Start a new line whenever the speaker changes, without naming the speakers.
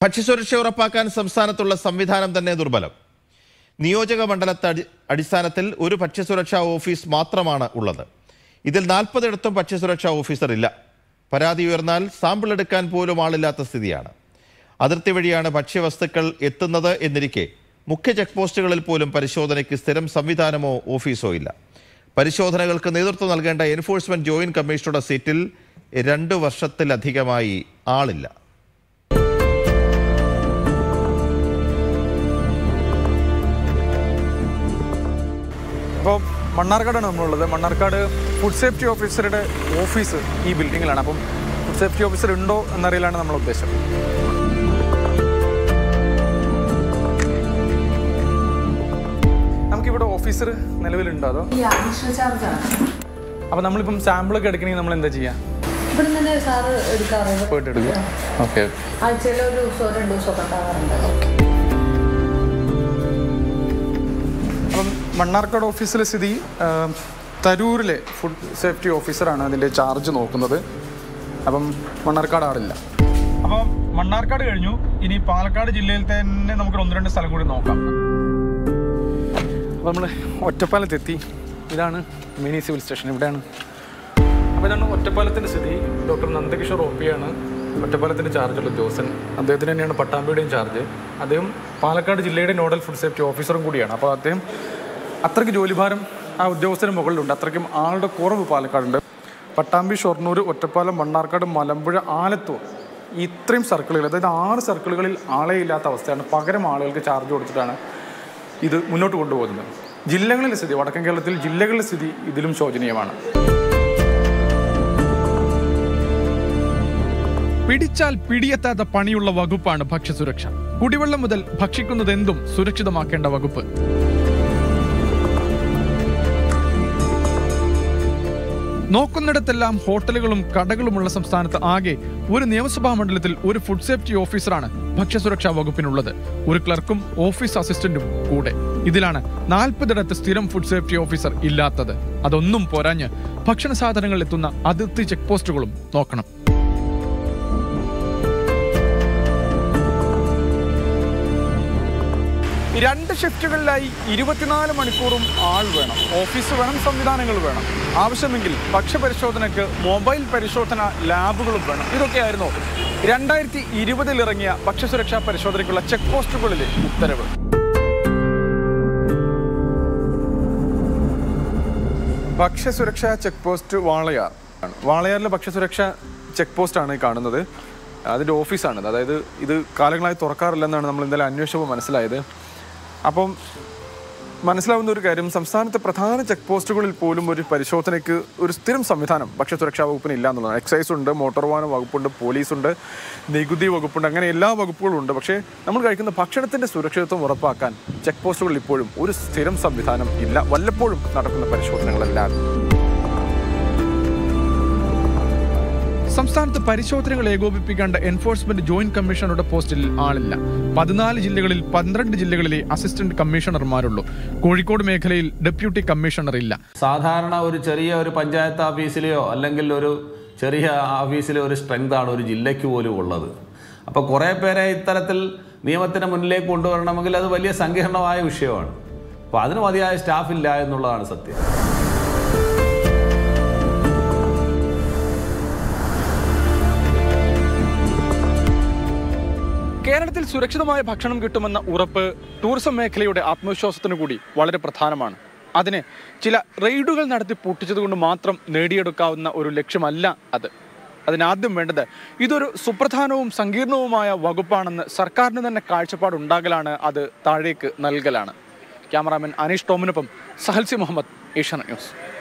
ഭക്ഷ്യസുരക്ഷ ഉറപ്പാക്കാൻ സംസ്ഥാനത്തുള്ള സംവിധാനം തന്നെ ദുർബലം നിയോജക മണ്ഡലത്തെ അടി- അടിസ്ഥാനത്തിൽ ഒരു ഭക്ഷ്യസുരക്ഷാ ഓഫീസ് മാത്രമാണ് ഉള്ളത് ഇതിൽ നാൽപ്പതിടത്തും ഭക്ഷ്യസുരക്ഷാ ഓഫീസർ ഇല്ല പരാതി ഉയർന്നാൽ സാമ്പിൾ എടുക്കാൻ പോലും ആളില്ലാത്ത സ്ഥിതിയാണ് അതിർത്തി വഴിയാണ് ഭക്ഷ്യവസ്തുക്കൾ എത്തുന്നത് എന്നിരിക്കെ മുഖ്യ ചെക്ക് പോസ്റ്റുകളിൽ പോലും പരിശോധനയ്ക്ക് സ്ഥിരം സംവിധാനമോ ഓഫീസോ ഇല്ല പരിശോധനകൾക്ക് നേതൃത്വം നൽകേണ്ട എൻഫോഴ്സ്മെന്റ് ജോയിന്റ് കമ്മീഷണറുടെ സീറ്റിൽ രണ്ടു വർഷത്തിലധികമായി ആളില്ല
അപ്പോൾ മണ്ണാർക്കാടാണ് നമ്മളുള്ളത് മണ്ണാർക്കാട് ഫുഡ് സേഫ്റ്റി ഓഫീസറുടെ ഓഫീസ് ഈ ബിൽഡിങ്ങിലാണ് അപ്പം ഫുഡ് സേഫ്റ്റി ഓഫീസർ ഉണ്ടോ എന്നറിയിലാണ് നമ്മളെ ഉദ്ദേശം നമുക്കിവിടെ ഓഫീസർ നിലവിലുണ്ടോ അതോ
ഈ അഡീഷണൽ ചാർജ് ആണ്
അപ്പോൾ നമ്മളിപ്പം സാമ്പിളൊക്കെ എടുക്കണമെങ്കിൽ നമ്മൾ എന്താ ചെയ്യുക
ഇവിടെ നിന്ന് സാറ് എടുക്കാറുണ്ട്
പോയിട്ട് എടുക്കുക ഓക്കെ
ആഴ്ചയിൽ ഒരു ദിവസമോ രണ്ട് ദിവസമൊക്കെ ഉണ്ടാകാറുണ്ട്
അപ്പം മണ്ണാർക്കാട് ഓഫീസിലെ സ്ഥിതി ആ, തരൂരിലെ ഫുഡ് സേഫ്റ്റി ഓഫീസറാണ് അതിൻ്റെ ചാർജ് നോക്കുന്നത് അപ്പം മണ്ണാർക്കാട് ആളില്ല അപ്പം മണ്ണാർക്കാട് കഴിഞ്ഞു ഇനി പാലക്കാട് ജില്ലയിൽ തന്നെ നമുക്ക് ഒന്ന് രണ്ട് സ്ഥലം കൂടി നോക്കാം അപ്പോൾ നമ്മൾ ഒറ്റപ്പാലത്തെത്തി ഇതാണ് മിനി സിവിൽ സ്റ്റേഷൻ ഇവിടെയാണ് അപ്പോൾ ഇതാണ് ഒറ്റപ്പാലത്തിൻ്റെ സ്ഥിതി ഡോക്ടർ നന്ദകിഷോർ ഒ പി ആണ് ഒറ്റപ്പാലത്തിൻ്റെ ചാർജുള്ള ജോസൻ അദ്ദേഹത്തിന് തന്നെയാണ് പട്ടാമ്പിയുടെയും ചാർജ് അദ്ദേഹം പാലക്കാട് ജില്ലയുടെ നോഡൽ ഫുഡ് സേഫ്റ്റി ഓഫീസറും കൂടിയാണ് അപ്പോൾ അദ്ദേഹം അത്രയ്ക്ക് ജോലിഭാരം ആ ഉദ്യോഗസ്ഥന് മുകളിലുണ്ട് അത്രയ്ക്കും ആളുടെ കുറവ് പാലക്കാടുണ്ട് പട്ടാമ്പി ഷൊർണൂർ ഒറ്റപ്പാലം മണ്ണാർക്കാട് മലമ്പുഴ ആലത്തൂർ ഇത്രയും സർക്കിളുകൾ അതായത് ആറ് സർക്കിളുകളിൽ ആളെ ഇല്ലാത്ത അവസ്ഥയാണ് പകരം ആളുകൾക്ക് ചാർജ് കൊടുത്തിട്ടാണ് ഇത് മുന്നോട്ട് കൊണ്ടുപോകുന്നത് ജില്ലകളിലെ സ്ഥിതി വടക്കൻ കേരളത്തിൽ ജില്ലകളിലെ സ്ഥിതി ഇതിലും ശോചനീയമാണ്
പിടിച്ചാൽ പിടിയെത്താത്ത പണിയുള്ള വകുപ്പാണ് ഭക്ഷ്യസുരക്ഷ കുടിവെള്ളം മുതൽ ഭക്ഷിക്കുന്നതെന്തും സുരക്ഷിതമാക്കേണ്ട വകുപ്പ് നോക്കുന്നിടത്തെല്ലാം ഹോട്ടലുകളും കടകളുമുള്ള സംസ്ഥാനത്ത് ആകെ ഒരു നിയമസഭാ മണ്ഡലത്തിൽ ഒരു ഫുഡ് സേഫ്റ്റി ഓഫീസറാണ് ഭക്ഷ്യസുരക്ഷാ വകുപ്പിനുള്ളത് ഒരു ക്ലർക്കും ഓഫീസ് അസിസ്റ്റന്റും കൂടെ ഇതിലാണ് നാൽപ്പതിടത്ത് സ്ഥിരം ഫുഡ് സേഫ്റ്റി ഓഫീസർ ഇല്ലാത്തത് അതൊന്നും പോരാഞ്ഞ് ഭക്ഷണ സാധനങ്ങൾ എത്തുന്ന അതിർത്തി ചെക്ക് പോസ്റ്റുകളും നോക്കണം
രണ്ട് ഷിഫ്റ്റുകളിലായി ഇരുപത്തിനാല് മണിക്കൂറും ആൾ വേണം ഓഫീസ് വേണം സംവിധാനങ്ങൾ വേണം ആവശ്യമെങ്കിൽ ഭക്ഷ്യപരിശോധനയ്ക്ക് മൊബൈൽ പരിശോധന ലാബുകളും വേണം ഇതൊക്കെയായിരുന്നു രണ്ടായിരത്തി ഇരുപതിൽ ഇറങ്ങിയ ഭക്ഷ്യസുരക്ഷാ പരിശോധനയ്ക്കുള്ള ചെക്ക് പോസ്റ്റുകളിലെ ഉത്തരവ് ഭക്ഷ്യസുരക്ഷാ ചെക്ക് പോസ്റ്റ് വാളയാർ ആണ്. വാളയാറിലെ ഭക്ഷ്യസുരക്ഷാ ചെക്ക് പോസ്റ്റാണ് ഈ കാണുന്നത് അതിൻ്റെ ഓഫീസാണിത് അതായത് ഇത് കാലങ്ങളായി തുറക്കാറില്ലെന്നാണ് നമ്മൾ ഇന്നലെ അന്വേഷിച്ചപ്പോൾ മനസ്സിലായത് അപ്പം മനസ്സിലാവുന്ന ഒരു കാര്യം സംസ്ഥാനത്തെ പ്രധാന ചെക്ക് പോസ്റ്റുകളിൽ പോലും ഒരു പരിശോധനയ്ക്ക് ഒരു സ്ഥിരം സംവിധാനം ഭക്ഷ്യസുരക്ഷാ വകുപ്പിന് ഇല്ല എന്നുള്ളതാണ് എക്സൈസ് ഉണ്ട് മോട്ടോർ വാഹന വകുപ്പുണ്ട് പോലീസുണ്ട് നികുതി വകുപ്പുണ്ട് അങ്ങനെ എല്ലാ വകുപ്പുകളും ഉണ്ട് പക്ഷേ നമ്മൾ കഴിക്കുന്ന ഭക്ഷണത്തിൻ്റെ സുരക്ഷിതത്വം ഉറപ്പാക്കാൻ ചെക്ക് പോസ്റ്റുകളിൽ ഇപ്പോഴും ഒരു സ്ഥിരം സംവിധാനം ഇല്ല വല്ലപ്പോഴും നടക്കുന്ന പരിശോധനകളല്ലാതെ
സംസ്ഥാനത്ത് പരിശോധനകൾ ഏകോപിപ്പിക്കേണ്ട എൻഫോഴ്സ്മെന്റ് ജോയിന്റ് കമ്മീഷണറുടെ പോസ്റ്റിൽ ആളില്ല പതിനാല് ജില്ലകളിൽ പന്ത്രണ്ട് ജില്ലകളിലെ അസിസ്റ്റന്റ് കമ്മീഷണർമാരുള്ളൂ കോഴിക്കോട് മേഖലയിൽ ഡെപ്യൂട്ടി കമ്മീഷണർ ഇല്ല
സാധാരണ ഒരു ചെറിയ ഒരു പഞ്ചായത്ത് ഓഫീസിലെയോ അല്ലെങ്കിൽ ഒരു ചെറിയ ഓഫീസിലെ ഒരു സ്ട്രെങ്ത് ആണ് ഒരു ജില്ലയ്ക്ക് പോലും ഉള്ളത് അപ്പോൾ കുറേ പേരെ ഇത്തരത്തിൽ നിയമത്തിന് മുന്നിലേക്ക് കൊണ്ടുവരണമെങ്കിൽ അത് വലിയ സങ്കീർണമായ വിഷയമാണ് അപ്പോൾ അതിന് മതിയായ സ്റ്റാഫ് ഇല്ല എന്നുള്ളതാണ് സത്യം
കേരളത്തിൽ സുരക്ഷിതമായ ഭക്ഷണം കിട്ടുമെന്ന ഉറപ്പ് ടൂറിസം മേഖലയുടെ ആത്മവിശ്വാസത്തിന് കൂടി വളരെ പ്രധാനമാണ് അതിന് ചില റെയ്ഡുകൾ നടത്തി പൊട്ടിച്ചതുകൊണ്ട് മാത്രം നേടിയെടുക്കാവുന്ന ഒരു ലക്ഷ്യമല്ല അത് അതിനാദ്യം വേണ്ടത് ഇതൊരു സുപ്രധാനവും സങ്കീർണവുമായ വകുപ്പാണെന്ന് സർക്കാരിന് തന്നെ കാഴ്ചപ്പാടുണ്ടാകലാണ് അത് താഴേക്ക് നൽകലാണ് ക്യാമറാമാൻ അനീഷ് ടോമിനൊപ്പം സഹൽസി മുഹമ്മദ് ഏഷ്യാനെറ്റ് ന്യൂസ്